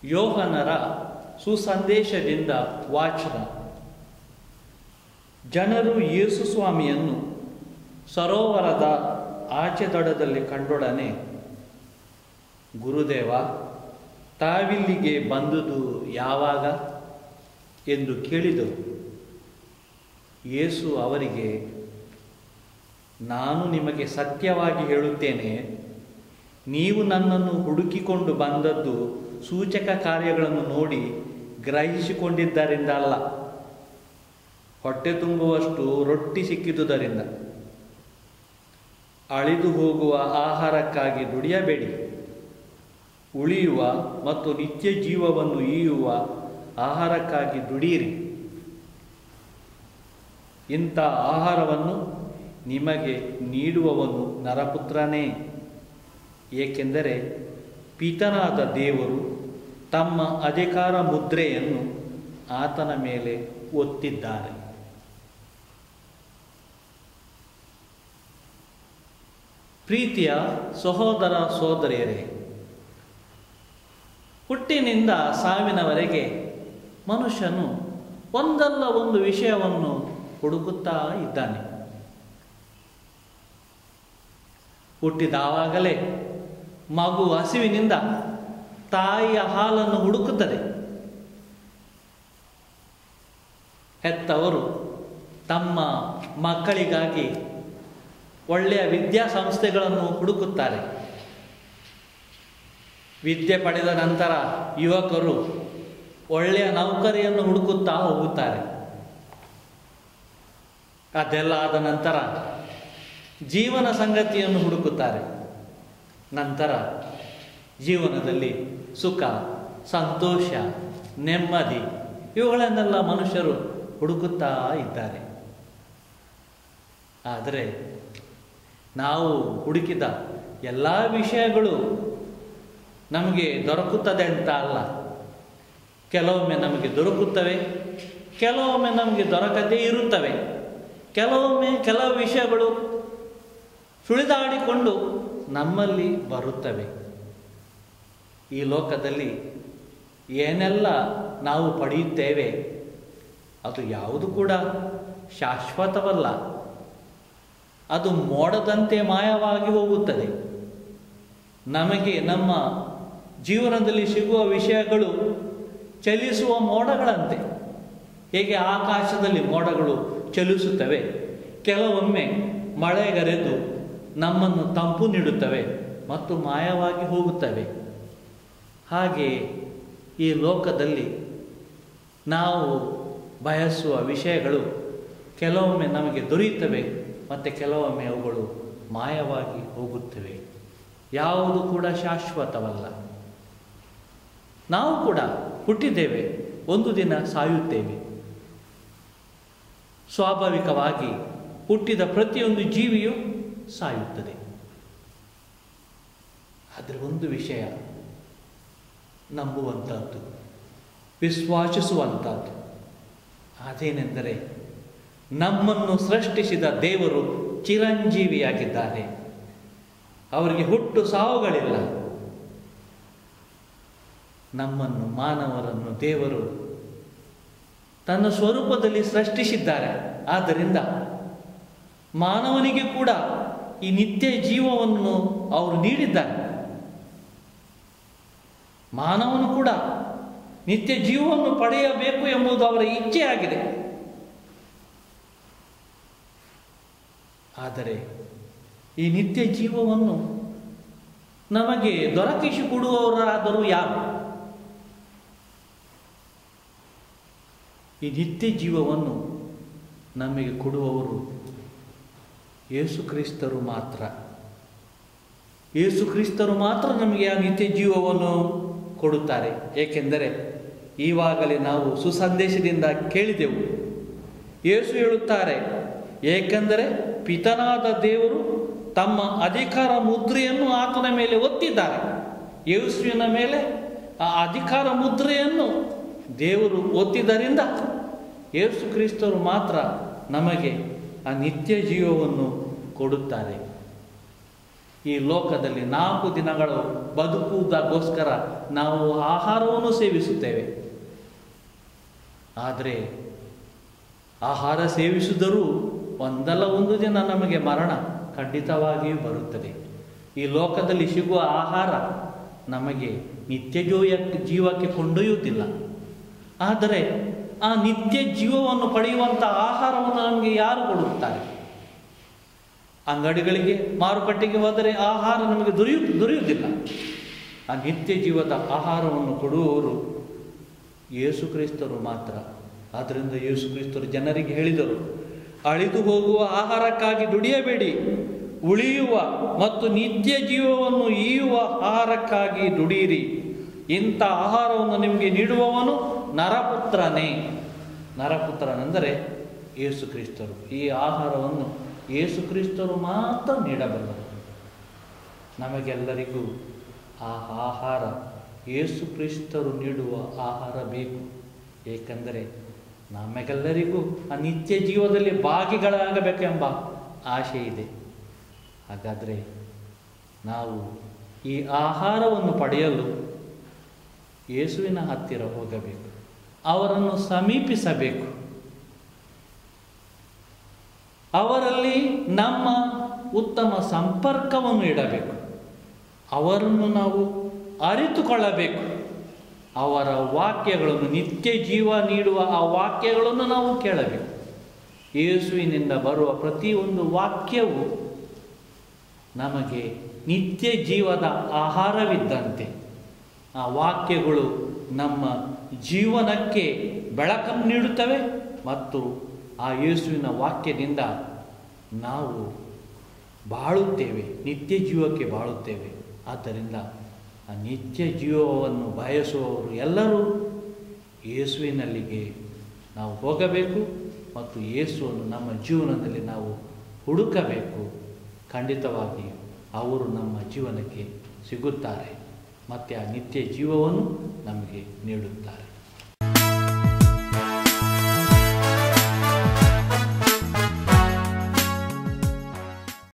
ಯೋಹನರ ಸುಸಂದೇಶದಿಂದ ವಾಚನ ಜನರು ಯೇಸು ಸ್ವಾಮಿಯನ್ನು ಸರೋವರದ ಆಚೆ ದಡದಲ್ಲಿ ಕಂಡೊಡನೆ ಗುರುದೇವ ತಾವಿಲ್ಲಿಗೆ ಬಂದುದು ಯಾವಾಗ ಎಂದು ಕೇಳಿದರು ಯೇಸು ಅವರಿಗೆ ನಾನು ನಿಮಗೆ ಸತ್ಯವಾಗಿ ಹೇಳುತ್ತೇನೆ ನೀವು ನನ್ನನ್ನು ಹುಡುಕಿಕೊಂಡು ಬಂದದ್ದು ಸೂಚಕ ಕಾರ್ಯಗಳನ್ನು ನೋಡಿ ಗ್ರಹಿಸಿಕೊಂಡಿದ್ದರಿಂದ ಅಲ್ಲ ಹೊಟ್ಟೆ ತುಂಬುವಷ್ಟು ರೊಟ್ಟಿ ಸಿಕ್ಕಿದುದರಿಂದ ಅಳಿದು ಹೋಗುವ ಆಹಾರಕ್ಕಾಗಿ ದುಡಿಯಬೇಡಿ ಉಳಿಯುವ ಮತ್ತು ನಿತ್ಯ ಜೀವವನ್ನು ಈಯುವ ಆಹಾರಕ್ಕಾಗಿ ದುಡಿಯಿರಿ ಇಂಥ ಆಹಾರವನ್ನು ನಿಮಗೆ ನೀಡುವವನು ನರಪುತ್ರನೇ ಏಕೆಂದರೆ ಪಿತನಾದ ದೇವರು ತಮ್ಮ ಅಧಿಕಾರ ಮುದ್ರೆಯನ್ನು ಆತನ ಮೇಲೆ ಒತ್ತಿದ್ದಾರೆ ಪ್ರೀತಿಯ ಸಹೋದರ ಸೋದರಿಯರೇ ಹುಟ್ಟಿನಿಂದ ಸಾವಿನವರೆಗೆ ಮನುಷ್ಯನು ಒಂದಲ್ಲ ಒಂದು ವಿಷಯವನ್ನು ಹುಡುಕುತ್ತಾ ಇದ್ದಾನೆ ಹುಟ್ಟಿದಾವಾಗಲೇ ಮಗು ಹಸಿವಿನಿಂದ ತಾಯಿಯ ಹಾಲನ್ನು ಹುಡುಕುತ್ತದೆ ಹೆತ್ತವರು ತಮ್ಮ ಮಕ್ಕಳಿಗಾಗಿ ಒಳ್ಳೆಯ ವಿದ್ಯಾಸಂಸ್ಥೆಗಳನ್ನು ಹುಡುಕುತ್ತಾರೆ ವಿದ್ಯೆ ಪಡೆದ ನಂತರ ಯುವಕರು ಒಳ್ಳೆಯ ನೌಕರಿಯನ್ನು ಹುಡುಕುತ್ತಾ ಹೋಗುತ್ತಾರೆ ಅದೆಲ್ಲ ಆದ ನಂತರ ಜೀವನ ಸಂಗತಿಯನ್ನು ಹುಡುಕುತ್ತಾರೆ ನಂತರ ಜೀವನದಲ್ಲಿ ಸುಖ ಸಂತೋಷ ನೆಮ್ಮದಿ ಇವುಗಳನ್ನೆಲ್ಲ ಮನುಷ್ಯರು ಹುಡುಕುತ್ತಾ ಇದ್ದಾರೆ ಆದರೆ ನಾವು ಹುಡುಕಿದ ಎಲ್ಲ ವಿಷಯಗಳು ನಮಗೆ ದೊರಕುತ್ತದೆ ಅಂತ ಅಲ್ಲ ಕೆಲವೊಮ್ಮೆ ನಮಗೆ ದೊರಕುತ್ತವೆ ಕೆಲವೊಮ್ಮೆ ನಮಗೆ ದೊರಕದೇ ಇರುತ್ತವೆ ಕೆಲವೊಮ್ಮೆ ಕೆಲವು ವಿಷಯಗಳು ಸುಳಿದಾಡಿಕೊಂಡು ನಮ್ಮಲ್ಲಿ ಬರುತ್ತವೆ ಈ ಲೋಕದಲ್ಲಿ ಏನೆಲ್ಲ ನಾವು ಪಡೆಯುತ್ತೇವೆ ಅದು ಯಾವುದು ಕೂಡ ಶಾಶ್ವತವಲ್ಲ ಅದು ಮೋಡದಂತೆ ಮಾಯವಾಗಿ ಹೋಗುತ್ತದೆ ನಮಗೆ ನಮ್ಮ ಜೀವನದಲ್ಲಿ ಸಿಗುವ ವಿಷಯಗಳು ಚಲಿಸುವ ಮೋಡಗಳಂತೆ ಹೇಗೆ ಆಕಾಶದಲ್ಲಿ ಮೋಡಗಳು ಚಲಿಸುತ್ತವೆ ಕೆಲವೊಮ್ಮೆ ಮಳೆಗರೆದು ನಮ್ಮನ್ನು ತಂಪು ನೀಡುತ್ತವೆ ಮತ್ತು ಮಾಯವಾಗಿ ಹೋಗುತ್ತವೆ ಹಾಗೆ ಈ ಲೋಕದಲ್ಲಿ ನಾವು ಬಯಸುವ ವಿಷಯಗಳು ಕೆಲವೊಮ್ಮೆ ನಮಗೆ ದೊರೆಯುತ್ತವೆ ಮತ್ತು ಕೆಲವೊಮ್ಮೆ ಅವುಗಳು ಮಾಯವಾಗಿ ಹೋಗುತ್ತವೆ ಯಾವುದು ಕೂಡ ಶಾಶ್ವತವಲ್ಲ ನಾವು ಕೂಡ ಹುಟ್ಟಿದ್ದೇವೆ ಒಂದು ದಿನ ಸಾಯುತ್ತೇವೆ ಸ್ವಾಭಾವಿಕವಾಗಿ ಹುಟ್ಟಿದ ಪ್ರತಿಯೊಂದು ಜೀವಿಯು ಸಾಯುತ್ತದೆ ಆದರೆ ಒಂದು ವಿಷಯ ನಂಬುವಂಥದ್ದು ವಿಶ್ವಾಸಿಸುವಂಥದ್ದು ಅದೇನೆಂದರೆ ನಮ್ಮನ್ನು ಸೃಷ್ಟಿಸಿದ ದೇವರು ಚಿರಂಜೀವಿಯಾಗಿದ್ದಾರೆ ಅವರಿಗೆ ಹುಟ್ಟು ಸಾವುಗಳಿಲ್ಲ ನಮ್ಮನ್ನು ಮಾನವರನ್ನು ದೇವರು ತನ್ನ ಸ್ವರೂಪದಲ್ಲಿ ಸೃಷ್ಟಿಸಿದ್ದಾರೆ ಆದ್ದರಿಂದ ಮಾನವನಿಗೆ ಕೂಡ ಈ ನಿತ್ಯ ಜೀವವನ್ನು ಅವರು ನೀಡಿದ್ದಾರೆ ಮಾನವನು ಕೂಡ ನಿತ್ಯ ಜೀವವನ್ನು ಪಡೆಯಬೇಕು ಎಂಬುದು ಅವರ ಇಚ್ಛೆಯಾಗಿದೆ ಆದರೆ ಈ ನಿತ್ಯ ಜೀವವನ್ನು ನಮಗೆ ದೊರಕಿಸಿಕೊಡುವವರಾದರೂ ಯಾರು ಈ ನಿತ್ಯ ಜೀವವನ್ನು ನಮಗೆ ಕೊಡುವವರು ಯೇಸು ಕ್ರಿಸ್ತರು ಮಾತ್ರ ಯೇಸು ಕ್ರಿಸ್ತರು ಮಾತ್ರ ನಮಗೆ ಆ ನಿತ್ಯ ಜೀವವನ್ನು ಕೊಡುತ್ತಾರೆ ಏಕೆಂದರೆ ಈವಾಗಲೇ ನಾವು ಸುಸಂದೇಶದಿಂದ ಕೇಳಿದೆವು ಯೇಸು ಹೇಳುತ್ತಾರೆ ಏಕೆಂದರೆ ಪಿತನಾದ ದೇವರು ತಮ್ಮ ಅಧಿಕಾರ ಮುದ್ರೆಯನ್ನು ಆತನ ಮೇಲೆ ಒತ್ತಿದ್ದಾರೆ ಯೇಸುವಿನ ಮೇಲೆ ಆ ಅಧಿಕಾರ ಮುದ್ರೆಯನ್ನು ದೇವರು ಒತ್ತಿದ್ದರಿಂದ ಯೇಸು ಕ್ರಿಸ್ತರು ಮಾತ್ರ ನಮಗೆ ಆ ನಿತ್ಯ ಜೀವವನ್ನು ಕೊಡುತ್ತಾರೆ ಈ ಲೋಕದಲ್ಲಿ ನಾಲ್ಕು ದಿನಗಳು ಬದುಕುವುದಕ್ಕೋಸ್ಕರ ನಾವು ಆಹಾರವನ್ನು ಸೇವಿಸುತ್ತೇವೆ ಆದರೆ ಆಹಾರ ಸೇವಿಸಿದರೂ ಒಂದಲ್ಲ ಒಂದು ದಿನ ನಮಗೆ ಮರಣ ಖಂಡಿತವಾಗಿಯೂ ಬರುತ್ತದೆ ಈ ಲೋಕದಲ್ಲಿ ಸಿಗುವ ಆಹಾರ ನಮಗೆ ನಿತ್ಯ ಜೀವ ಜೀವಕ್ಕೆ ಕೊಂಡೊಯ್ಯುತ್ತಿಲ್ಲ ಆದರೆ ಆ ನಿತ್ಯ ಜೀವವನ್ನು ಪಡೆಯುವಂಥ ಆಹಾರವನ್ನು ನಮಗೆ ಯಾರು ಕೊಡುತ್ತಾರೆ ಅಂಗಡಿಗಳಿಗೆ ಮಾರುಕಟ್ಟೆಗೆ ಹೋದರೆ ಆಹಾರ ನಮಗೆ ದೊರೆಯು ದೊರೆಯುವುದಿಲ್ಲ ಆ ನಿತ್ಯ ಜೀವದ ಆಹಾರವನ್ನು ಕೊಡುವವರು ಯೇಸು ಕ್ರಿಸ್ತರು ಮಾತ್ರ ಆದ್ದರಿಂದ ಯೇಸು ಕ್ರಿಸ್ತರು ಜನರಿಗೆ ಹೇಳಿದರು ಅಳಿದು ಹೋಗುವ ಆಹಾರಕ್ಕಾಗಿ ದುಡಿಯಬೇಡಿ ಉಳಿಯುವ ಮತ್ತು ನಿತ್ಯ ಜೀವವನ್ನು ಈಯುವ ಆಹಾರಕ್ಕಾಗಿ ದುಡಿಯಿರಿ ಇಂಥ ಆಹಾರವನ್ನು ನಿಮಗೆ ನೀಡುವವನು ನರಪುತ್ರನೇ ನರಪುತ್ರನೆಂದರೆ ಯೇಸು ಕ್ರಿಸ್ತರು ಈ ಆಹಾರವನ್ನು ಯೇಸು ಕ್ರಿಸ್ತರು ಮಾತ್ರ ನೀಡಬಲ್ಲರು ನಮಗೆಲ್ಲರಿಗೂ ಆ ಆಹಾರ ಯೇಸು ಕ್ರಿಸ್ತರು ನೀಡುವ ಆಹಾರ ಬೇಕು ಏಕೆಂದರೆ ನಮಗೆಲ್ಲರಿಗೂ ಆ ನಿತ್ಯ ಜೀವದಲ್ಲಿ ಭಾಗಿಗಳಾಗಬೇಕೆಂಬ ಆಶೆ ಇದೆ ಹಾಗಾದರೆ ನಾವು ಈ ಆಹಾರವನ್ನು ಪಡೆಯಲು ಯೇಸುವಿನ ಹತ್ತಿರ ಹೋಗಬೇಕು ಅವರನ್ನು ಸಮೀಪಿಸಬೇಕು ಅವರಲ್ಲಿ ನಮ್ಮ ಉತ್ತಮ ಸಂಪರ್ಕವನ್ನು ಇಡಬೇಕು ಅವರನ್ನು ನಾವು ಅರಿತುಕೊಳ್ಳಬೇಕು ಅವರ ವಾಕ್ಯಗಳನ್ನು ನಿತ್ಯ ಜೀವ ನೀಡುವ ಆ ವಾಕ್ಯಗಳನ್ನು ನಾವು ಕೇಳಬೇಕು ಯೇಸುವಿನಿಂದ ಬರುವ ಪ್ರತಿಯೊಂದು ವಾಕ್ಯವು ನಮಗೆ ನಿತ್ಯ ಜೀವದ ಆಹಾರವಿದ್ದಂತೆ ಆ ವಾಕ್ಯಗಳು ನಮ್ಮ ಜೀವನಕ್ಕೆ ಬೆಳಕನ್ನು ನೀಡುತ್ತವೆ ಮತ್ತು ಆ ಯೇಸುವಿನ ವಾಕ್ಯದಿಂದ ನಾವು ಬಾಳುತ್ತೇವೆ ನಿತ್ಯ ಜೀವಕ್ಕೆ ಬಾಳುತ್ತೇವೆ ಆದ್ದರಿಂದ ಆ ನಿತ್ಯ ಜೀವವನ್ನು ಬಯಸುವವರು ಎಲ್ಲರೂ ಯೇಸುವಿನಲ್ಲಿಗೆ ನಾವು ಹೋಗಬೇಕು ಮತ್ತು ಯೇಸುವನ್ನು ನಮ್ಮ ಜೀವನದಲ್ಲಿ ನಾವು ಹುಡುಕಬೇಕು ಖಂಡಿತವಾಗಿ ಅವರು ನಮ್ಮ ಜೀವನಕ್ಕೆ ಸಿಗುತ್ತಾರೆ ಮತ್ತು ಆ ನಿತ್ಯ ಜೀವವನ್ನು ನಮಗೆ ನೀಡುತ್ತಾರೆ